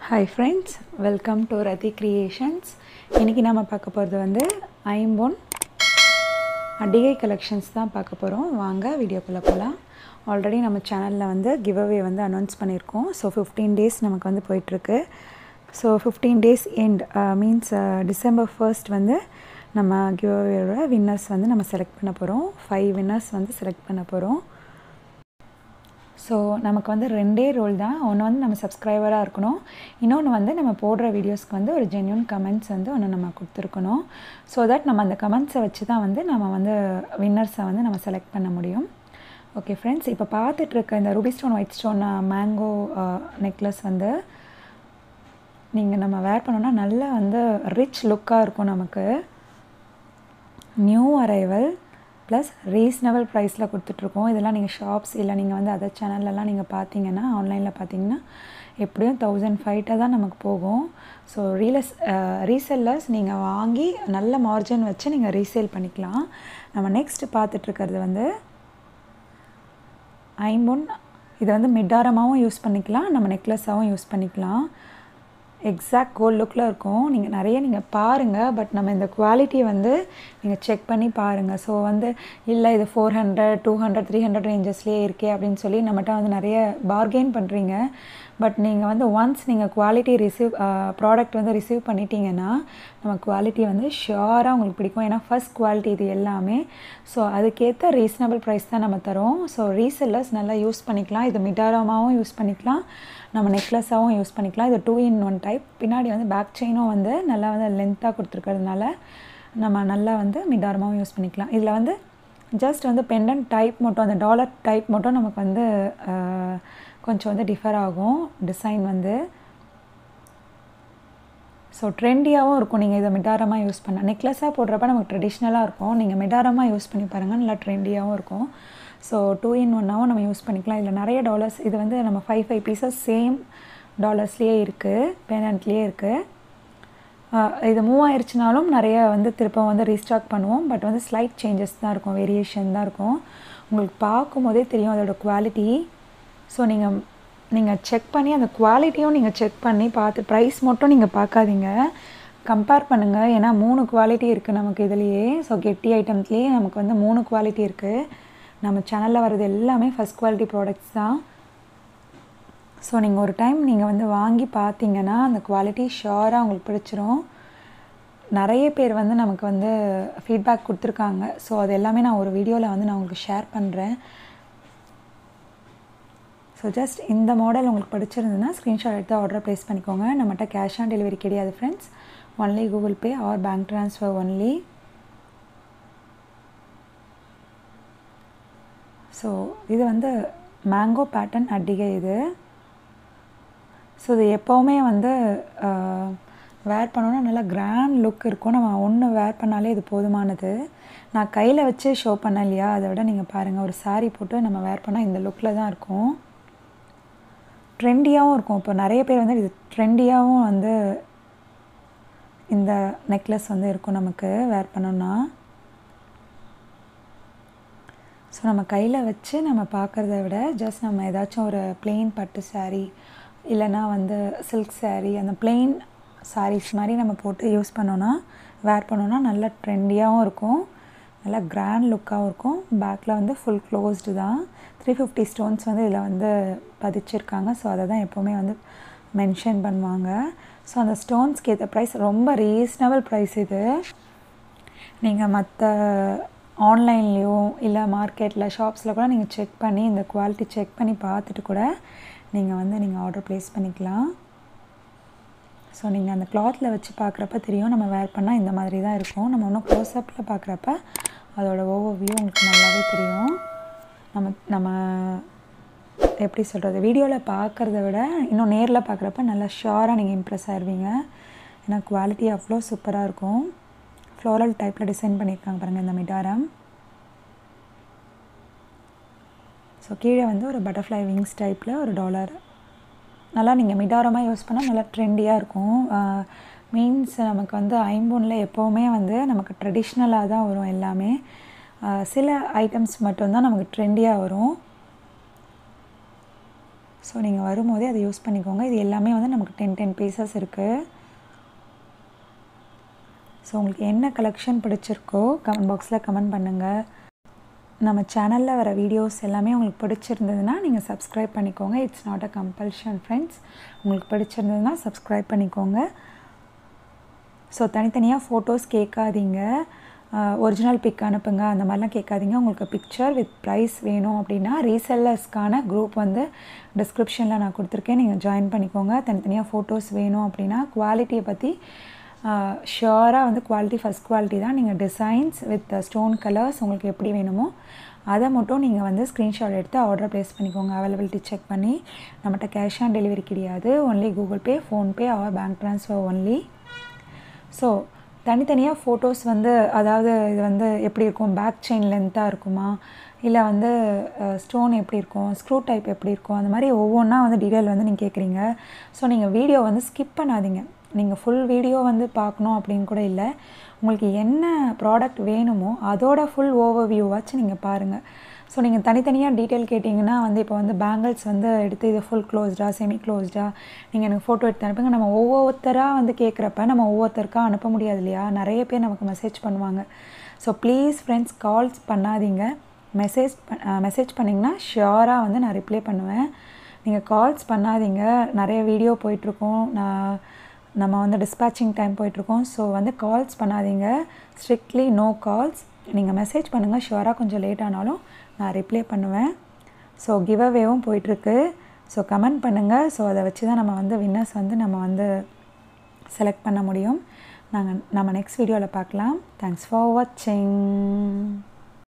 hi friends welcome to Rathi creations இன்றைக்கி நம்ம பார்க்க போகிறது வந்து ஐம்பொன் அடிகை கலெக்ஷன்ஸ் தான் பார்க்க போகிறோம் வாங்க வீடியோக்குள்ளே போகலாம் ஆல்ரெடி நம்ம சேனலில் வந்து கிவ்அவே வந்து அனௌன்ஸ் பண்ணியிருக்கோம் ஸோ ஃபிஃப்டீன் டேஸ் நமக்கு வந்து போயிட்டுருக்கு so fifteen days end means December first வந்து நம்ம கிவ்அவேயோட வின்னர்ஸ் வந்து நம்ம செலக்ட் பண்ண போகிறோம் ஃபைவ் வின்னர்ஸ் வந்து செலக்ட் பண்ண போகிறோம் ஸோ நமக்கு வந்து ரெண்டே ரோல் தான் ஒன்று வந்து நம்ம சப்ஸ்கிரைபராக இருக்கணும் இன்னொன்று வந்து நம்ம போடுற வீடியோஸ்க்கு வந்து ஒரு ஜென்யூன் கமெண்ட்ஸ் வந்து ஒன்று நம்ம கொடுத்துருக்கணும் ஸோ தட் நம்ம அந்த கமெண்ட்ஸை வச்சு தான் வந்து நம்ம வந்து வின்னர்ஸை வந்து நம்ம செலக்ட் பண்ண முடியும் ஓகே ஃப்ரெண்ட்ஸ் இப்போ பார்த்துட்ருக்க இந்த ruby stone white stone mango necklace வந்து நீங்கள் நம்ம வேர் பண்ணோன்னா நல்லா வந்து ரிச் லுக்காக இருக்கும் நமக்கு நியூ அரைவல் ப்ளஸ் ரீசனபிள் ப்ரைஸில் கொடுத்துட்ருக்கோம் இதெல்லாம் நீங்கள் ஷாப்ஸ் இல்லை நீங்கள் வந்து அதர் சேனல்லலாம் நீங்கள் பார்த்தீங்கன்னா ஆன்லைனில் பார்த்தீங்கன்னா எப்படியும் தௌசண்ட் ஃபைவ்ட்டாக தான் நமக்கு போகும் ஸோ ரீலஸ் ரீசெல்லர்ஸ் நீங்கள் வாங்கி நல்ல மார்ஜின் வச்சு நீங்கள் ரீசேல் பண்ணிக்கலாம் நம்ம நெக்ஸ்ட் பார்த்துட்ருக்கிறது வந்து ஐம்பொன் இதை வந்து மிட்டாரமாகவும் யூஸ் பண்ணிக்கலாம் நம்ம நெக்லஸாகவும் யூஸ் பண்ணிக்கலாம் எக்ஸாக்ட் கோல்ட் லுக்கில் இருக்கும் நீங்கள் நிறைய நீங்கள் பாருங்கள் பட் நம்ம இந்த குவாலிட்டி வந்து நீங்கள் செக் பண்ணி பாருங்கள் ஸோ வந்து இல்லை இது four hundred two hundred three hundred ரேஞ்சஸ்லேயே இருக்கே அப்படின்னு சொல்லி நம்மகிட்ட வந்து நிறைய பார்கெயின் பண்ணுறீங்க பட் நீங்கள் வந்து ஒன்ஸ் நீங்கள் குவாலிட்டி ரிசீவ் ப்ராடக்ட் வந்து ரிசீவ் பண்ணிட்டீங்கன்னா நம்ம குவாலிட்டி வந்து ஷியோராக உங்களுக்கு பிடிக்கும் ஏன்னா ஃபஸ்ட் குவாலிட்டி இது எல்லாமே ஸோ அதுக்கேற்ற ரீசனபிள் ப்ரைஸ் தான் நம்ம தரோம் ஸோ ரீசெல்லர்ஸ் நல்லா யூஸ் பண்ணிக்கலாம் இது மிட்டாரமாகவும் யூஸ் பண்ணிக்கலாம் நம்ம நெக்லஸாகவும் யூஸ் பண்ணிக்கலாம் இது டூ இன் ஒன் டைப் பின்னாடி வந்து பேக் செயினும் வந்து நல்லா வந்து லென்த்தாக கொடுத்துருக்கிறதுனால நம்ம நல்லா வந்து மிடாரமாகவும் யூஸ் பண்ணிக்கலாம் இதில் வந்து ஜஸ்ட் வந்து பெண்டன் டைப் மட்டும் அந்த டாலர் டைப் மட்டும் நமக்கு வந்து கொஞ்சம் வந்து டிஃபர் ஆகும் டிசைன் வந்து ஸோ ட்ரெண்டியாகவும் இருக்கும் நீங்கள் இதை மிடாரமாக யூஸ் பண்ண நெக்லஸாக போடுறப்ப நமக்கு ட்ரெடிஷ்னலாக இருக்கும் நீங்கள் மிடாரமாக யூஸ் பண்ணி பாருங்கள் நல்லா ட்ரெண்டியாகவும் இருக்கும் ஸோ டூ இன் ஒன்னாகவும் நம்ம யூஸ் பண்ணிக்கலாம் இதில் நிறைய டாலர்ஸ் இது வந்து நம்ம ஃபைவ் ஃபைவ் பீசஸ் சேம் டாலர்ஸ்லேயே இருக்குது பேனண்ட்லேயே இருக்குது இது மூவ் ஆயிடுச்சுனாலும் நிறைய வந்து திருப்பம் வந்து ரீஸ்டாக் பண்ணுவோம் பட் வந்து ஸ்லைட் சேஞ்சஸ் தான் இருக்கும் வேரியேஷன் தான் இருக்கும் உங்களுக்கு பார்க்கும் போதே தெரியும் அதோட குவாலிட்டி ஸோ நீங்கள் நீங்கள் செக் பண்ணி அந்த குவாலிட்டியும் நீங்கள் செக் பண்ணி பார்த்து ப்ரைஸ் மட்டும் நீங்கள் பார்க்காதீங்க கம்பேர் பண்ணுங்கள் ஏன்னா மூணு குவாலிட்டி இருக்குது நமக்கு இதுலேயே ஸோ கெட்டி ஐட்டம்ஸ்லேயே நமக்கு வந்து மூணு குவாலிட்டி இருக்குது நம்ம சேனலில் வர்றது எல்லாமே ஃபஸ்ட் குவாலிட்டி ப்ராடக்ட்ஸ் தான் ஸோ நீங்கள் ஒரு டைம் நீங்கள் வந்து வாங்கி பார்த்தீங்கன்னா அந்த குவாலிட்டி ஷியோராக உங்களுக்கு பிடிச்சிரும் நிறைய பேர் வந்து நமக்கு வந்து ஃபீட்பேக் கொடுத்துருக்காங்க ஸோ அது எல்லாமே நான் ஒரு வீடியோவில் வந்து நான் உங்களுக்கு ஷேர் பண்ணுறேன் ஸோ ஜஸ்ட் இந்த மாடல் உங்களுக்கு பிடிச்சிருந்ததுன்னா ஸ்க்ரீன்ஷாட் எடுத்து ஆர்டர் ப்ளேஸ் பண்ணிக்கோங்க நம்மகிட்ட கேஷ் ஆன் டெலிவரி கிடையாது friends only Google Pay or bank transfer only so இது வந்து மேங்கோ பேட்டர்ன் அட்டிகை இது ஸோ இது எப்போவுமே வந்து வேர் பண்ணோன்னா நல்லா கிராண்ட் லுக் இருக்கும் நம்ம ஒன்று வேர் பண்ணாலே இது போதுமானது நான் கையில் வச்சு ஷோ பண்ணேன் இல்லையா அதை விட நீங்கள் பாருங்கள் ஒரு சாரீ போட்டு நம்ம வேர் பண்ணால் இந்த லுக்கில் தான் இருக்கும் ட்ரெண்டியாகவும் இருக்கும் இப்போ நிறைய பேர் வந்து இது ட்ரெண்டியாகவும் வந்து இந்த நெக்லஸ் வந்து இருக்கும் நமக்கு வேர் பண்ணோன்னா ஸோ நம்ம கையில் வச்சு நம்ம பார்க்குறத விட ஜஸ்ட் நம்ம ஏதாச்சும் ஒரு பிளெயின் பட்டு சாரீ இல்லைனா வந்து சில்க் சாரீ அந்த பிளெயின் சாரீஸ் மாதிரி நம்ம போட்டு யூஸ் பண்ணோன்னா வேர் பண்ணோன்னா நல்லா ட்ரெண்டியாகவும் இருக்கும் நல்லா கிராண்ட் லுக்காகவும் இருக்கும் பேக்கில் வந்து ஃபுல் க்ளோஸ்டு தான் த்ரீ ஃபிஃப்டி ஸ்டோன்ஸ் வந்து இதில் வந்து பதிச்சிருக்காங்க ஸோ அதை தான் எப்போவுமே வந்து மென்ஷன் பண்ணுவாங்க ஸோ அந்த ஸ்டோன்ஸ்க்கு ஏற்ற ப்ரைஸ் ரொம்ப ரீசனபிள் ப்ரைஸ் இது நீங்கள் மற்ற ஆன்லைன்லேயோ இல்லை மார்க்கெட்டில் ஷாப்ஸில் கூட நீங்கள் செக் பண்ணி இந்த குவாலிட்டி செக் பண்ணி பார்த்துட்டு கூட நீங்கள் வந்து நீங்கள் ஆர்டர் ப்ளேஸ் பண்ணிக்கலாம் ஸோ நீங்கள் அந்த கிளாத்தில் வச்சு பார்க்குறப்ப தெரியும் நம்ம வேர் பண்ணால் இந்த மாதிரி தான் இருக்கும் நம்ம இன்னும் க்ளோஸ்அப்பில் பார்க்குறப்ப அதோட ஓவர் வியூ உங்களுக்கு நல்லாவே தெரியும் நம்ம நம்ம எப்படி சொல்கிறது வீடியோவில் பார்க்குறத விட இன்னும் நேரில் பார்க்குறப்ப நல்லா ஷியோராக நீங்கள் இம்ப்ரெஸ் ஆயிடுவீங்க ஏன்னா குவாலிட்டி அவ்வளோ சூப்பராக இருக்கும் ஃப்ளோரல் டைப்பில் டிசைன் பண்ணியிருக்காங்க பாருங்கள் இந்த மிடாரம் ஸோ கீழே வந்து ஒரு பட்டர்ஃப்ளை விங்ஸ் டைப்பில் ஒரு டாலர் நல்லா நீங்கள் மிடாரமாக யூஸ் பண்ணால் நல்லா ட்ரெண்டியாக இருக்கும் மீன்ஸ் நமக்கு வந்து ஐம்பொனில் எப்போவுமே வந்து நமக்கு ட்ரெடிஷ்னலாக தான் வரும் எல்லாமே சில ஐட்டம்ஸ் மட்டும்தான் நமக்கு ட்ரெண்டியாக வரும் ஸோ நீங்கள் வரும்போதே அதை யூஸ் பண்ணிக்கோங்க இது எல்லாமே வந்து நமக்கு டென் டென் பீசஸ் இருக்குது ஸோ உங்களுக்கு என்ன கலெக்ஷன் பிடிச்சிருக்கோ கமெண்ட் பாக்ஸில் கமெண்ட் பண்ணுங்கள் நம்ம சேனலில் வர வீடியோஸ் எல்லாமே உங்களுக்கு பிடிச்சிருந்ததுன்னா நீங்கள் சப்ஸ்கிரைப் பண்ணிக்கோங்க it's not a compulsion friends உங்களுக்கு பிடிச்சிருந்ததுன்னா சப்ஸ்கிரைப் பண்ணிக்கோங்க ஸோ தனித்தனியாக ஃபோட்டோஸ் கேட்காதீங்க ஒரிஜினல் பிக் அனுப்புங்க அந்த மாதிரிலாம் கேட்காதீங்க உங்களுக்கு பிக்சர் வித் ப்ரைஸ் வேணும் அப்படின்னா ரீசெல்லர்ஸ்க்கான குரூப் வந்து டிஸ்கிரிப்ஷனில் நான் கொடுத்துருக்கேன் நீங்கள் ஜாயின் பண்ணிக்கோங்க தனித்தனியாக ஃபோட்டோஸ் வேணும் அப்படின்னா குவாலிட்டியை பற்றி ஷியோராக வந்து குவாலிட்டி ஃபஸ்ட் குவாலிட்டி தான் நீங்கள் டிசைன்ஸ் வித் ஸ்டோன் கலர்ஸ் உங்களுக்கு எப்படி வேணுமோ அதை மட்டும் நீங்கள் வந்து ஸ்க்ரீன்ஷாட் எடுத்து ஆர்டர் ப்ளேஸ் பண்ணிக்கோங்க அவைலபிலிட்டி செக் பண்ணி நம்மகிட்ட கேஷ் ஆன் டெலிவரி கிடையாது only Google Pay PhonePe or bank transfer only so தனித்தனியாக ஃபோட்டோஸ் வந்து அதாவது இது வந்து எப்படி இருக்கும் பேக் செயின் லென்த்தாக இருக்குமா இல்லை வந்து ஸ்டோன் எப்படி இருக்கும் ஸ்க்ரூ டைப் எப்படி இருக்கும் அந்த மாதிரி ஒவ்வொன்றா வந்து டீட்டெயில் வந்து நீங்கள் கேட்குறீங்க ஸோ நீங்கள் வீடியோ வந்து ஸ்கிப் பண்ணாதீங்க நீங்கள் ஃபுல் வீடியோ வந்து பார்க்கணும் அப்படின்னு கூட இல்லை உங்களுக்கு என்ன ப்ராடக்ட் வேணுமோ அதோட ஃபுல் ஓவர் வியூவாச்சும் நீங்கள் பாருங்கள் ஸோ நீங்கள் தனித்தனியாக டீட்டெயில் கேட்டிங்கன்னா வந்து இப்போ வந்து பேங்கிள்ஸ் வந்து எடுத்து இது ஃபுல் க்ளோஸ்டா செமி க்ளோஸ்டா நீங்கள் எனக்கு ஃபோட்டோ எடுத்து அனுப்புங்க நம்ம ஒவ்வொருத்தராக வந்து கேட்குறப்ப நம்ம ஒவ்வொருத்தருக்காக அனுப்ப முடியாது இல்லையா நிறைய பேர் நமக்கு மெசேஜ் பண்ணுவாங்க ஸோ ப்ளீஸ் ஃப்ரெண்ட்ஸ் கால்ஸ் பண்ணாதீங்க மெசேஜ் மெசேஜ் பண்ணிங்கன்னா ஷியோராக வந்து நான் ரிப்ளை பண்ணுவேன் நீங்கள் கால்ஸ் பண்ணாதீங்க நிறைய வீடியோ போயிட்டுருக்கோம் நான் நம்ம வந்து டிஸ்பேச்சிங் டைம் போயிட்டுருக்கோம் ஸோ வந்து கால்ஸ் பண்ணாதீங்க ஸ்ட்ரிக்ட்லி நோ கால்ஸ் நீங்கள் மெசேஜ் பண்ணுங்கள் ஷுவராக கொஞ்சம் லேட் ஆனாலும் நான் ரிப்ளை பண்ணுவேன் ஸோ கிவ் அவேவும் போயிட்டுருக்கு ஸோ கமெண்ட் பண்ணுங்கள் ஸோ அதை வச்சு தான் நம்ம வந்து வின்னர்ஸ் வந்து நம்ம வந்து செலக்ட் பண்ண முடியும் நாங்கள் நம்ம நெக்ஸ்ட் வீடியோவில் பார்க்கலாம் தேங்க்ஸ் ஃபார் வாட்சிங்